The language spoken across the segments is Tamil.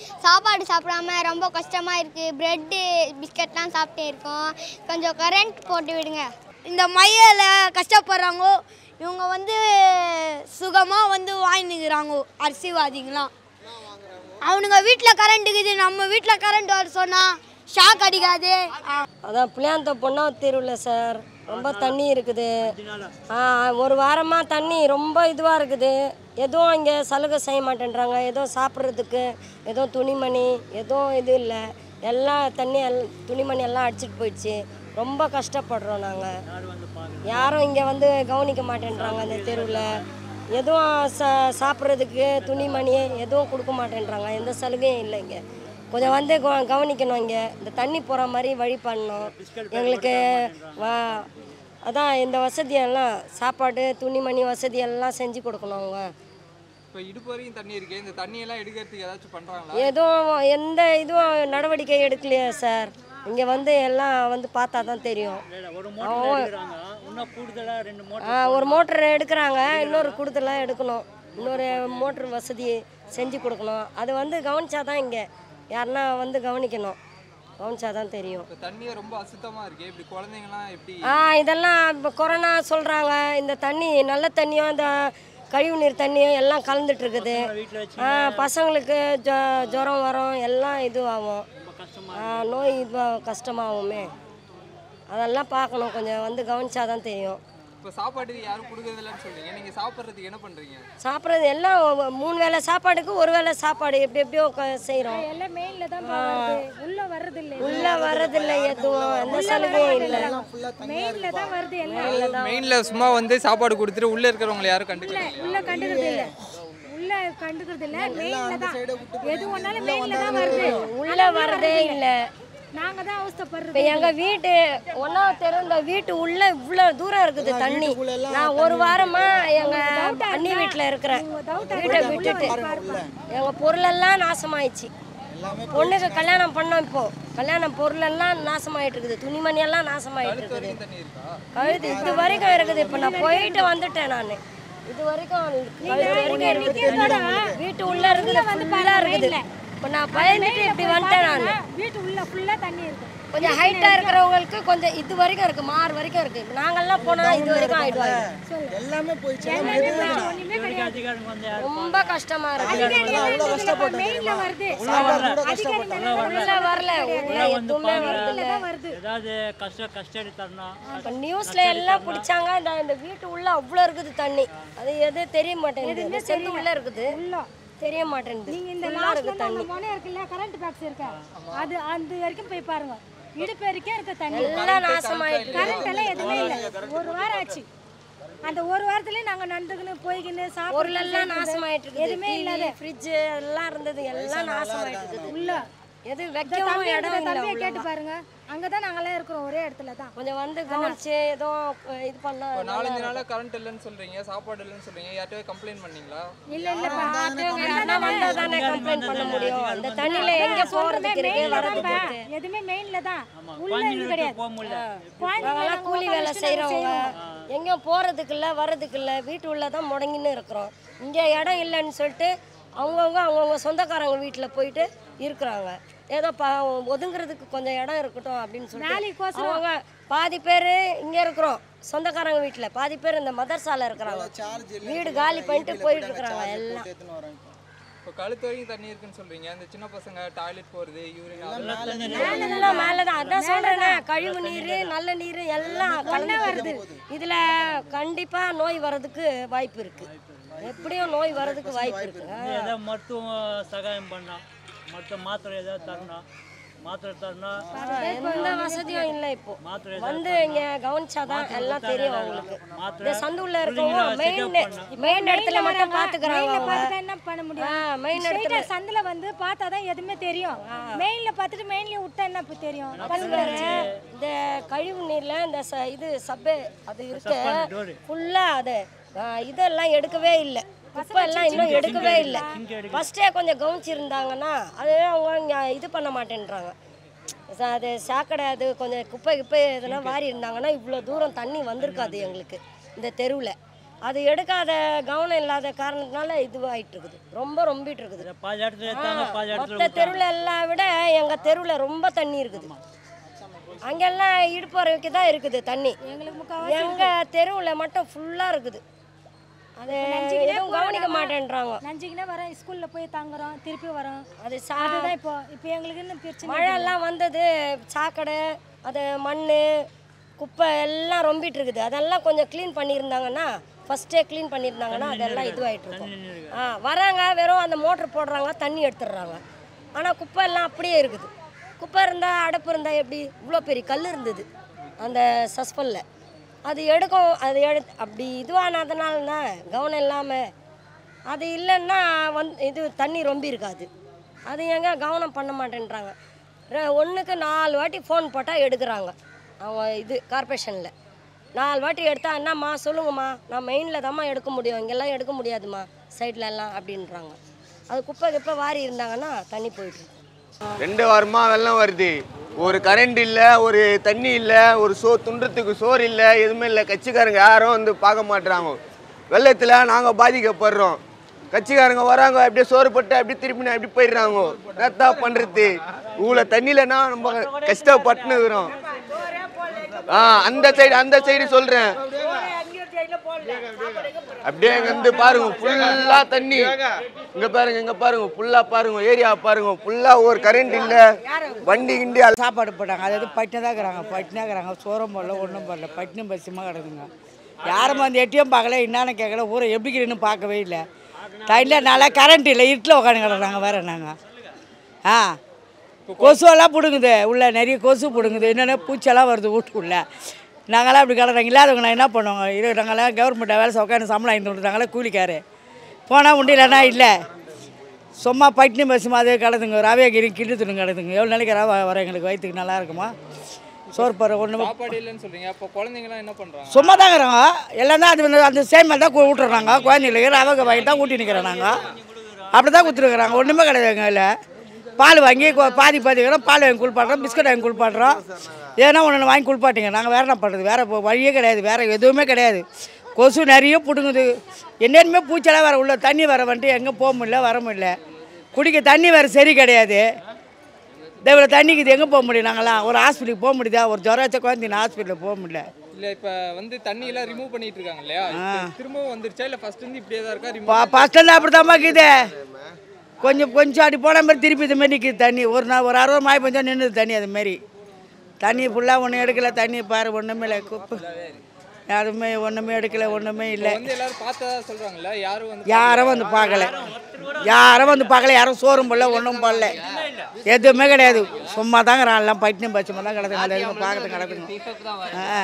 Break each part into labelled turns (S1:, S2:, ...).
S1: சாப்பாடு சாப்பிடாம ரொம்ப கஷ்டமாக இருக்குது ப்ரெட்டு பிஸ்கட்லாம் சாப்பிட்டே இருக்கோம் கொஞ்சம் கரண்ட் போட்டு விடுங்க
S2: இந்த மையில் கஷ்டப்படுறாங்க இவங்க வந்து சுகமாக வந்து வாங்கினுக்கிறாங்க அரசியல்வாதிங்களாம் அவனுங்க வீட்டில் கரண்ட் இருக்குது நம்ம வீட்டில் கரண்ட் வர சொன்னால் ஷாக் அடிக்காது
S3: அதான் புளியாந்த பொண்ணா தெருவில் சார் ரொம்ப தண்ணி இருக்குது ஆ ஒரு வாரமாக தண்ணி ரொம்ப இதுவாக இருக்குது எதுவும் இங்கே சலுகை செய்ய மாட்டேன்றாங்க எதுவும் சாப்பிட்றதுக்கு எதுவும் துணிமணி எதுவும் இது இல்லை எல்லாம் தண்ணி எல் துணிமணி எல்லாம் அடிச்சிட்டு போயிடுச்சு ரொம்ப கஷ்டப்படுறோம் நாங்கள் யாரும் இங்கே வந்து கவனிக்க மாட்டேன்றாங்க இந்த தெருவில் எதுவும் சா சாப்பிட்றதுக்கு துணிமணி எதுவும் கொடுக்க மாட்டேன்றாங்க எந்த சலுகையும் இல்லை இங்கே கொஞ்சம் வந்து கவ- கவனிக்கணும் இங்கே இந்த தண்ணி போகிற மாதிரி வழி பண்ணணும் எங்களுக்கு வா அதான் இந்த வசதியெல்லாம் சாப்பாடு துணிமணி வசதி எல்லாம் செஞ்சு கொடுக்கணும் அவங்க
S4: இப்போ இடுப்பு வரைக்கும் தண்ணி இருக்கு இந்த தண்ணியெல்லாம் எடுக்கிறதுக்கு ஏதாச்சும் பண்ணுறாங்களா
S3: எதுவும் எந்த இதுவும் நடவடிக்கை எடுக்கலையே சார் இங்கே வந்து எல்லாம் வந்து பார்த்தா தான் தெரியும் ஆ, ஒரு மோட்டர் எடுக்கிறாங்க இன்னொரு கூடுதலாக எடுக்கணும் இன்னொரு மோட்ரு வசதி செஞ்சு கொடுக்கணும் அது வந்து கவனிச்சா தான் இங்கே யாருன்னா வந்து கவனிக்கணும் கவனிச்சா தான் தெரியும்
S4: இப்போ தண்ணியே ரொம்ப அசுத்தமாக இருக்கு இப்படி குழந்தைங்கலாம் எப்படி
S3: ஆ இதெல்லாம் இப்போ கொரோனா சொல்கிறாங்க இந்த தண்ணி நல்ல தண்ணியும் இந்த கழிவுநீர் தண்ணியும் எல்லாம் கலந்துட்டு இருக்குது ஆ பசங்களுக்கு ஜ ஜுரம் வரும் எல்லாம் இதுவாகும் ஆ, நோய் இதுவாக கஷ்டமாகுமே அதெல்லாம் பார்க்கணும் கொஞ்சம் வந்து கவனிச்சா தான் தெரியும்
S4: இப்போ சாப்பாட்டுக்கு யாரும் கொடுக்கறதில்லன்னு சொல்றீங்க நீங்கள் சாப்பிட்றதுக்கு என்ன பண்ணுறீங்க
S3: சாப்பிட்றது எல்லாம் ஒ- மூணு வேளை சாப்பாடுக்கு ஒரு வேளை சாப்பாடு எப்படி எப்படியோ செய்கிறோம்
S5: எல்லாம் மெயின்ல தான் வருது உள்ள வர்றது இல்ல
S3: உள்ளே வர்றதில்லை எதுவும் எந்த சலுகையும் இல்லை
S5: மெயின்ல தான் வருது எல்லாம்
S4: மெயினில் சும்மா வந்து சாப்பாடு கொடுத்துட்டு உள்ளே இருக்கிறவங்களை யாரும் கண்டுக்கிறது
S5: உள்ள கண்டுக்கிறது இல்ல உள்ள கண்டுக்கிறது இல்ல மெயின்ல தான் எது ஒன்னாலும் மெயின்ல தான் வருது
S3: உள்ளே வரதே இல்லை
S5: நாங்க தான் அவஸ்தைப்படுறது
S3: இப்போ எங்கள் வீட்டு ஒன்றாவது தெரு இந்த வீட்டு உள்ள இவ்வளோ தூரம் இருக்குது தண்ணி நான் ஒரு வாரமாக எங்கள் அண்ணி வீட்டில் இருக்கிறேன் வீட்டை விட்டுட்டு எங்கள் பொருளெல்லாம் நாசமாயிடுச்சு பொண்ணுக்கு கல்யாணம் பண்ணோம் இப்போ கல்யாணம் பொருளெல்லாம் நாசமாயிட்டு இருக்குது துணிமணி எல்லாம் நாசமாயிட்டு இருக்குது
S4: தண்ணி இருக்கா
S3: கழுது இது வரைக்கும் இருக்குது இப்போ நான் போயிட்டு வந்துட்டேன் நான் இது வரைக்கும் கழுத்து வரைக்கும் இருக்குது வீட்டு உள்ள இருக்குது ஃபுல்லாக இருக்குது இப்போ நான் பயந்துட்டு இப்படி வந்துட்டேன் நான்
S5: வீட்டு உள்ள ஃபுல்லா தண்ணி இருக்கு
S3: கொஞ்சம் ஹைட்டா இருக்கிறவங்களுக்கு கொஞ்சம் இது வரைக்கும் இருக்கு மாறு வரைக்கும் இருக்கு இப்ப நாங்கெல்லாம் போனா இது வரைக்கும் ஆயிடுவாங்க
S6: எல்லாமே போயிடுச்சு
S5: ஒண்ணுமே கிடையாது
S3: ரொம்ப கஷ்டமா இருக்கு
S5: மெயின்ல வருது
S3: உள்ள வரல உள்ள எதுவுமே வரல
S5: தான் வருது
S7: ஏதாவது கஷ்ட கஷ்டம் தரணும்
S3: இப்ப நியூஸ்ல எல்லாம் பிடிச்சாங்க இந்த இந்த வீட்டு உள்ள அவ்வளோ இருக்குது தண்ணி அது எது தெரிய மாட்டேங்குது இந்த செந்து உள்ள இருக்குது தெரிய மாட்டேங்குது
S5: நீங்க இந்த
S3: Full-ஆ
S5: லாஸ்ட்ல
S3: இருக்கு
S5: அந்த முனை இருக்குல்ல கரண்ட் பாக்ஸ் இருக்கா அது அந்த வரைக்கும் போய் பாருங்க இடுப்பு வரைக்கும் இருக்க தண்ணி
S3: எல்லாம் நாசமாயிட்டு
S5: கரண்ட் எல்லாம் எதுவுமே இல்ல ஒரு வாரம் ஆச்சு அந்த ஒரு வாரத்துல நாங்க நடந்துக்கின்னு போய்க்கின்னு
S3: பொருள் எல்லாம்
S5: சாப்பிட்டு
S3: நாசமாயிட்டு இருக்குது
S5: எதுவுமே இல்லாத
S3: ஃப்ரிட்ஜ் எல்லாம் இருந்தது எல்லாம் நாசமாயிட்டு இருக்குது
S5: உள்ள
S3: எது
S5: இந்த
S3: வைக்கவும்
S5: தம்பி
S3: இடம்
S5: இருக்கிற
S3: இல்லை
S5: தம்பியை கேட்டு
S3: அவ்வளவுதான்.
S5: பாருங்க அங்கதான் நாங்கெல்லாம் இருக்கிறோம் ஒரே இடத்துல தான்
S3: கொஞ்சம் வந்து கவனிச்சு ஏதோ இது பண்ணா
S4: இப்போ நாலஞ்சு நாளாக கரண்ட் இல்லைன்னு சொல்றீங்க சாப்பாடு இல்லைன்னு சொல்றீங்க யார்கிட்டயும் கம்ப்ளைண்ட் பண்ணீங்களா
S5: இல்ல இல்லப்பா
S3: யாருன்னா வந்தா தானே கம்ப்ளைண்ட் பண்ண முடியும் அந்த தண்ணியில எங்க போறதுக்கு இருக்கு வரதுக்கு இருக்கு
S5: எதுவுமே மெயின்ல தான் உள்ள இது கிடையாது
S7: போக முடியல
S3: நாங்கெல்லாம் கூலி வேலை செய்கிறவங்க எங்கேயும் போகிறதுக்கு இல்லை வர்றதுக்கு இல்லை வீட்டு உள்ள தான் முடங்கின்னு இருக்கிறோம் இங்கே இடம் இல்லைன்னு சொல்லிட்டு அவங்கவுங்க அவங்கவுங்க சொந்தக்காரங்க வீட்டில் போயிட்டு இருக்கிறாங்க ஏதோ பா ஒதுங்குறதுக்கு கொஞ்சம் இடம் இருக்கட்டும் அப்படின்னு சொல்லிட்டு அவங்க பாதி பேர் இங்கே இருக்கிறோம் சொந்தக்காரங்க வீட்டில் பாதி பேர் இந்த மதர்சால இருக்கிறாங்க வீடு காலி பண்ணிட்டு போயிட்டு இருக்கிறாங்க எல்லாம்
S6: எடுத்துன்னு வரேன் இப்போ.
S4: இப்போ கழுத்து வரைக்கும் தண்ணி இருக்குன்னு சொல்றீங்க அந்த சின்ன பசங்க டாய்லெட் போகிறது யூரின் அதெல்லாம்
S3: எல்லாம் மேலே தான் அதான் சொல்கிறேனே கழிவு நீர் நல்ல நீர் எல்லாம் கலந்து வருது இதில் கண்டிப்பாக நோய் வர்றதுக்கு வாய்ப்பு இருக்குது எப்படியும் நோய் வர்றதுக்கு வாய்ப்பு இருக்குது
S7: ஏதாவது மருத்துவம் சகாயம் பண்ணலாம் மருத்துவ மாத்திரை ஏதாவது தரணும் மாத்திரை தரணும்
S3: எந்த வசதியும் இல்லை இப்போ
S7: மாத்திரை
S3: வந்து இங்கே கவனிச்சாதான் எல்லாம் தெரியும் அவங்களுக்கு
S7: மாத்திரை
S3: இந்த சந்துள்ள இருக்கவங்க மெயின் மெயின் இடத்துல மட்டும் பார்த்துக்கிறாங்க அவங்க
S5: பார்த்துட்டா என்ன பண்ண முடியும்
S3: ஆ மெயின் இடத்துல
S5: ஸ்ட்ரைட்டா சந்தில வந்து பார்த்தா தான் எதுவுமே தெரியும் மெயின்ல பார்த்துட்டு மெயின்ல விட்டா என்ன இப்ப தெரியும்
S3: இந்த கழிவு நீர்ல இந்த ச இது சப்பே அது இருக்கு ஃபுல்லாக அது ஆ, இதெல்லாம் எடுக்கவே இல்லை குப்பை எல்லாம் இன்னும் எடுக்கவே இல்லை ஃபஸ்ட்டே கொஞ்சம் கவனிச்சிருந்தாங்கன்னா அது அவங்க இங்க இது பண்ண மாட்டேன்றாங்க ச- அது சாக்கடை அது கொஞ்சம் குப்பை குப்பை எதுனா வாரி இருந்தாங்கன்னா இவ்வளோ தூரம் தண்ணி வந்திருக்காது எங்களுக்கு இந்த தெருவில் அது எடுக்காத கவனம் இல்லாத காரணத்தினால இதுவாகிட்டு இருக்குது ரொம்ப ரொம்பிட்டு இருக்குது
S7: பாதி இடத்துல எடுத்தாங்க பாதி இடத்துல
S3: மொத்த தெருவில் எல்லாம் விட எங்கள் தெருவில் ரொம்ப தண்ணி இருக்குது அங்கெல்லாம் இடுப்பு வரைக்கும் தான் இருக்குது தண்ணி
S5: எங்களுக்கு முக்கால்வாசி
S3: எங்கள் தெருவில் மட்டும் ஃபுல்லாக இருக்குது அது எதுவும் கவனிக்க மாட்டேன்றாங்க
S5: நஞ்சிக்கினே வரோம் ஸ்கூலில் போய் தங்குறோம் திருப்பி வரோம்
S3: அது சா
S5: அதுதான் இப்போ இப்போ எங்களுக்கு இன்னும் பிரச்சனை
S3: மழைலாம் வந்தது சாக்கடை அது மண் குப்பை எல்லாம் ரொம்பிட்டு இருக்குது அதெல்லாம் கொஞ்சம் க்ளீன் பண்ணியிருந்தாங்கன்னா ஃபஸ்ட்டே க்ளீன் பண்ணியிருந்தாங்கன்னா அதெல்லாம் இதுவாகிட்டு இருக்கும் ஆ வராங்க வெறும் அந்த மோட்ரு போடுறாங்க தண்ணி எடுத்துடுறாங்க ஆனால் குப்பை எல்லாம் அப்படியே இருக்குது குப்பை இருந்தால் அடப்பு இருந்தால் எப்படி இவ்வளோ பெரிய கல் இருந்தது அந்த சஸ்பெல்லில் அது எடுக்கும் அது எடு அப்படி இதுவானதுனால தான் கவனம் இல்லாமல் அது இல்லைன்னா வந் இது தண்ணி ரொம்ப இருக்காது அது எங்க கவனம் பண்ண மாட்டேன்றாங்க ரெ- ஒண்ணுக்கு நாலு வாட்டி ஃபோன் போட்டால் எடுக்கிறாங்க அவங்க இது கார்பரேஷனில் நாலு வாட்டி எடுத்தா என்னம்மா சொல்லுங்கம்மா நான் மெயினில் தாம்மா எடுக்க முடியும் இங்கெல்லாம் எடுக்க முடியாதும்மா சைட்ல எல்லாம் அப்படின்றாங்க அது குப்பை கிப்பை வாரி இருந்தாங்கன்னா தண்ணி போயிட்டு இருக்கும்.
S6: ரெண்டு வாரமா வெள்ளம் வருது ஒரு கரண்ட் இல்லை ஒரு தண்ணி இல்லை ஒரு சோ துண்டுறதுக்கு சோறு இல்லை எதுவுமே இல்லை கட்சிக்காரங்க யாரும் வந்து பார்க்க மாட்றாங்க வெள்ளத்தில் நாங்கள் பாதிக்கப்படுறோம் கட்சிக்காரங்க வராங்க அப்படியே சோறு போட்டு அப்படியே திருப்பி அப்படி போயிடுறாங்க என்னத்தா பண்ணுறது இவ்வளோ தண்ணியிலனா நம்ம கஷ்டப்பட்டுன்னு இருக்கிறோம் ஆ அந்த சைடு அந்த சைடு சொல்கிறேன் அப்படியே இங்க இருந்து பாருங்க ஃபுல்லா தண்ணி இங்க பாருங்க இங்க பாருங்க ஃபுல்லா பாருங்க ஏரியா பாருங்க ஃபுல்லா ஒரு கரண்ட் இல்ல வண்டி கிண்டி அது
S8: சாப்பாடு போட்டாங்க அதாவது பட்டினி தான் இருக்கிறாங்க பட்டினியாக இருக்கிறாங்க சோறம் போடல ஒன்றும் போடல பட்டினியும் பசியமாக கிடக்குங்க யாரும் வந்து எட்டியும் பார்க்கல என்னன்னு கேட்கல ஊரை எப்படி இருக்குன்னு பார்க்கவே இல்லை டைமில் நல்லா கரண்ட் இல்லை இருட்டில் உட்காந்து கிடக்குறாங்க வேற நாங்கள் ஆ கொசுவெல்லாம் பிடுங்குது உள்ள நிறைய கொசு பிடுங்குது என்னென்ன பூச்செல்லாம் வருது வீட்டுக்குள்ள நாங்களாம் அப்படி கிடக்குறாங்க இல்லாதவங்க நான் என்ன பண்ணுவாங்க இது நாங்களாம் கவர்மெண்ட்டை வேலை உட்காந்து சம்பளம் ஐந்து விட்டுறாங்களே கூலிக்காரு போனால் உண்டு இல்லைன்னா இல்லை சும்மா பட்டினி பசுமா அதே கிடதுங்க ரவையகிரி கிண்டு துணி கிடதுங்க எவ்வளோ நாளைக்கு ரவை வர எங்களுக்கு வயிற்றுக்கு நல்லா இருக்குமா சோறு போகிற ஒன்று
S4: சாப்பாடு இல்லைன்னு சொல்றீங்க அப்போ குழந்தைங்கலாம் என்ன பண்றாங்க
S8: சும்மா தான் இருக்கிறாங்க எல்லாம் தான் அது வந்து அந்த சேமியல் தான் விட்டுறாங்க குழந்தைங்களுக்கு ரவை வாங்கி தான் ஊட்டி நிற்கிறோம் நாங்கள் அப்படி தான் கொடுத்துருக்குறாங்க ஒன்றுமே கிடையாது எங்கள் இல்லை பால் வாங்கி கொ- பாதி பாதி இருக்கிறோம் பால் வாங்கி குளிப்பாட்டுறோம் பிஸ்கட் வாங்கி குளிப்பாட்டுறோம் ஏன்னா ஒன்று வாங்கி குளிப்பாட்டிங்க நாங்கள் வேறு என்ன பண்ணுறது வேறு இப்போ வழியே கிடையாது வேறு எதுவுமே கிடையாது கொசு நிறைய பிடுங்குது என்னென்னுமே பூச்செல்லாம் வேறு உள்ள தண்ணி வர வந்துட்டு எங்கே போக முடியல வர முடியல குடிக்க தண்ணி வேறு சரி கிடையாது இந்த இவ்வளோ தண்ணிக்கு இது எங்கே போக முடியும் நாங்களாம் ஒரு ஹாஸ்பிட்டலுக்கு போக முடியுதா ஒரு ஜுரம் வச்ச குழந்தைங்க ஹாஸ்பிட்டலுக்கு போக முடியல
S4: இல்ல இப்ப வந்து தண்ணி எல்லாம் ரிமூவ் பண்ணிட்டு இருக்காங்க இல்லையா இப்ப திரும்பவும் வந்துருச்சா இல்ல ஃபர்ஸ்ட் இருந்து இப்படியே தான் இருக்கா
S8: பா
S4: ரிமூவ்
S8: ஃபஸ்ட்டு அப்படி தான் இருக்குது கொஞ்சம் கொஞ்சம் அடி போன மாதிரி திருப்பி இது மாதிரி நிற்கிது தண்ணி ஒரு நாள் ஒரு அறுபது மாய் கொஞ்சம் நின்றுது தண்ணி அது மாதிரி தண்ணி ஃபுல்லாக ஒன்றும் எடுக்கல தண்ணி பாரு ஒன்றுமே இல்லை குப்பை யாருமே ஒன்றுமே எடுக்கல ஒன்றுமே இல்லை
S4: வந்து எல்லாரும் பார்த்ததா சொல்றாங்கல்ல யாரும் வந்து
S8: யாரும் வந்து பார்க்கல யாரும் வந்து பார்க்கல யாரும் சோறும் போடல ஒன்றும் போடல எதுவுமே கிடையாது சும்மா தாங்க எல்லாம் பட்டினி பச்சமாக தான் கிடக்குங்க அது எதுவும் பார்க்கறது கிடக்குங்க ஆ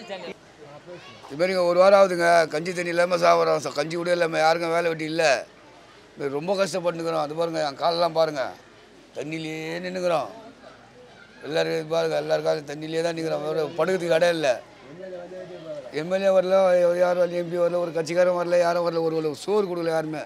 S9: இது மாதிரிங்க ஒரு வாரம் ஆகுதுங்க கஞ்சி தண்ணி இல்லாமல் சாப்பிட்றோம் ச- கஞ்சி கூட இல்லாமல் யாருக்கும் வேலை வெட்டி இல்லை இது ரொம்ப கஷ்டப்பட்டுக்கிறோம் அது பாருங்க என் காலெல்லாம் பாருங்கள் தண்ணியிலேயே நின்றுக்கிறோம் எல்லோரும் இது பாருங்க எல்லாருக்கும் தண்ணியிலே தான் நிற்கிறோம் வேறு படுக்கிறதுக்கு இடம் இல்லை எம்எல்ஏ வரல யாரும் வரல எம்பி வரல ஒரு கட்சிக்காரன் வரல யாரும் வரல ஒரு ஒரு சோறு கொடுக்கல யாருமே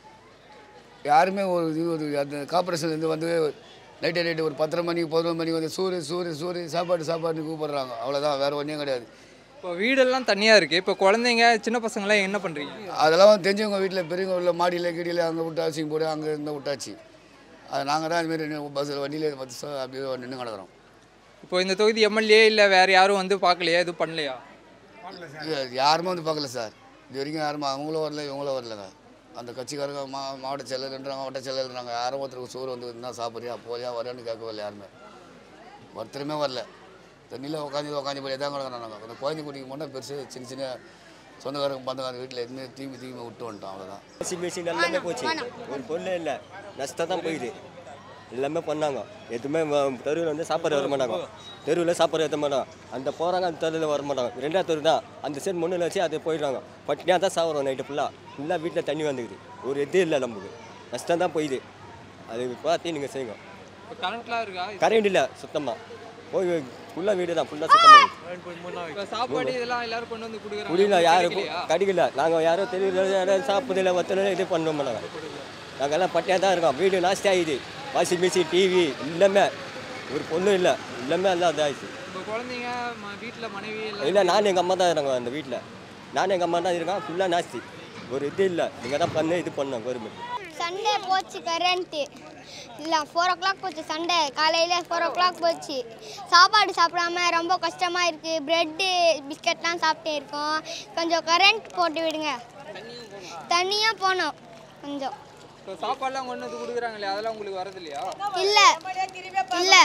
S9: யாருமே ஒரு இது ஒரு அந்த கார்பரேஷன்லேருந்து வந்து நைட்டு நைட்டு ஒரு பத்தரை மணிக்கு பதினொரு மணிக்கு வந்து சூறு சூறு சூறு சாப்பாடு சாப்பாடுன்னு கூப்பிடுறாங்க அவ்வளோதான் வேறு ஒன்றும் கிடையாது
S4: இப்போ வீடெல்லாம் தனியா இருக்கு இப்போ குழந்தைங்க சின்ன பசங்களாம் என்ன பண்றீங்க
S9: அதெல்லாம் வந்து தெரிஞ்சவங்க வீட்டில் பெரியவங்க உள்ள மாடியில் கீடியில் அங்கே விட்டாச்சு போடு அங்கே இருந்தால் விட்டாச்சு அது நாங்கள் தான் இதுமாரி பஸ்ஸில் வண்டியில் பஸ் அப்படியே நின்று கிடக்குறோம்
S4: இப்போ இந்த தொகுதி எம்எல்ஏ இல்ல வேற யாரும் வந்து பார்க்கலையா எதுவும் பண்ணலையா
S9: இது யாருமே வந்து பார்க்கல சார் இது வரைக்கும் யாருமே அவங்களும் வரல இவங்களும் வரலங்க அந்த கட்சிக்காரங்க மா மாவட்ட செயலர்ன்றாங்க மாவட்ட செயலர்ன்றாங்க யாரும் ஒருத்தருக்கு சோறு வந்து என்ன சாப்பிட்றியா போறியா வரேன்னு கேட்கவே இல்லை யாருமே ஒருத்தருமே வரல தண்ணியில் உட்காந்து உட்காந்து போய் தான் கிடக்குறோம் நாங்கள் அந்த குழந்தை குடிக்கு மட்டும் பெருசு சின்ன சின்ன சொந்தக்காரங்க பந்தக்காரங்க வீட்டில் எதுவுமே தீமி தீமி விட்டு வந்துட்டோம் அவ்வளோதான்
S10: வாஷிங் மிஷின் எல்லாமே போச்சு ஒரு பொருளே இல்லை நஷ்டம் தான் போயிடுது எல்லாமே பண்ணாங்க எதுவுமே தெருவில் வந்து சாப்பாடு வர மாட்டாங்க தெருவில் சாப்பாடு ஏற்ற மாட்டாங்க அந்த போகிறாங்க அந்த தெருவில் வர மாட்டாங்க ரெண்டாவது தெரு தான் அந்த சைடு முன்னில் வச்சு அது போயிடுறாங்க பட்டினியாக தான் சாப்பிட்றோம் நைட்டு ஃபுல்லாக ஃபுல்லாக வீட்டில் தண்ணி வந்துக்குது ஒரு இது இல்லை நமக்கு நஷ்டம் தான் போயிடுது அது பார்த்து நீங்கள் செய்யுங்க
S4: இப்போ கரண்ட்லாம் இருக்கா
S10: கரண்ட் இல்லை சுத்தமாக போய் ஃபுல்லாக வீடு தான் ஃபுல்லாக சுத்தமாக
S4: இப்போ சாப்பாடு இதெல்லாம் எல்லாரும் கொண்டு வந்து கொடுக்குறாங்க
S10: குடியில்
S4: உங்களுக்கு
S10: யாருக்கும்
S4: கிடைக்கலையா?
S10: கிடைக்கல நாங்கள் யாரும் தெரியல யாரும் சாப்பிடல ஒத்தல இது பண்ண மாட்டாங்க நாங்கள் எல்லாம் பட்டியாக தான் இருக்கோம் வீடு நாஸ்தி ஆகிடுது வாஷிங் மிஷின் டிவி எல்லாமே ஒரு பொண்ணும் இல்லை எல்லாமே எல்லாம் இதாகிடுச்சு
S4: இப்போ குழந்தைங்க ம- வீட்ல மனைவி எல்லாம்
S10: இல்லை நான் எங்கள் அம்மா தான் இருக்காங்க அந்த வீட்டில் நானும் எங்கள் அம்மா தான் இருக்கேன் ஃபுல்லாக நாஸ்தி ஒரு இது இல்லை நீங்கள் தான் பண்ணு இது பண்ணோம் கவர்மெண்ட்
S1: சண்டே போச்சு கரண்ட்டு இல்லை ஃபோர் ஓ கிளாக் போச்சு சண்டே காலையில் ஃபோர் ஓ கிளாக் போச்சு சாப்பாடு சாப்பிடாம ரொம்ப கஷ்டமாக இருக்குது ப்ரெட்டு பிஸ்கட்லாம் சாப்பிட்டே இருக்கோம் கொஞ்சம் கரண்ட் போட்டு விடுங்க தனியாக போனோம் கொஞ்சம்
S4: இப்போ சாப்பாடுலாம் கொண்டு வந்து கொடுக்குறாங்களே அதெல்லாம் உங்களுக்கு வரது இல்லையா
S1: இல்லை இல்லை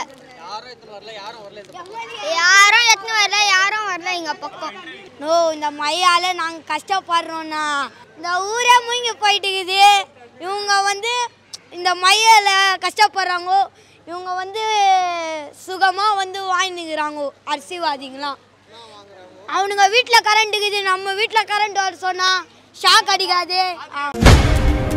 S1: யாரும் எத்தனை வரல யாரும் வரல எங்கள் பக்கம்
S2: நோ இந்த மையால் நாங்கள் கஷ்டப்படுறோண்ணா இந்த ஊரே மூங்கி போயிட்டு இருக்குது இவங்க வந்து இந்த மையால் கஷ்டப்படுறாங்கோ இவங்க வந்து சுகமாக வந்து வாங்கினுக்கிறாங்கோ அரசியல்வாதிங்களாம் அவனுங்க வீட்டில் கரண்ட் இருக்குது நம்ம வீட்டில் கரண்ட் வர சொன்னால் ஷாக் அடிக்காது ஆ.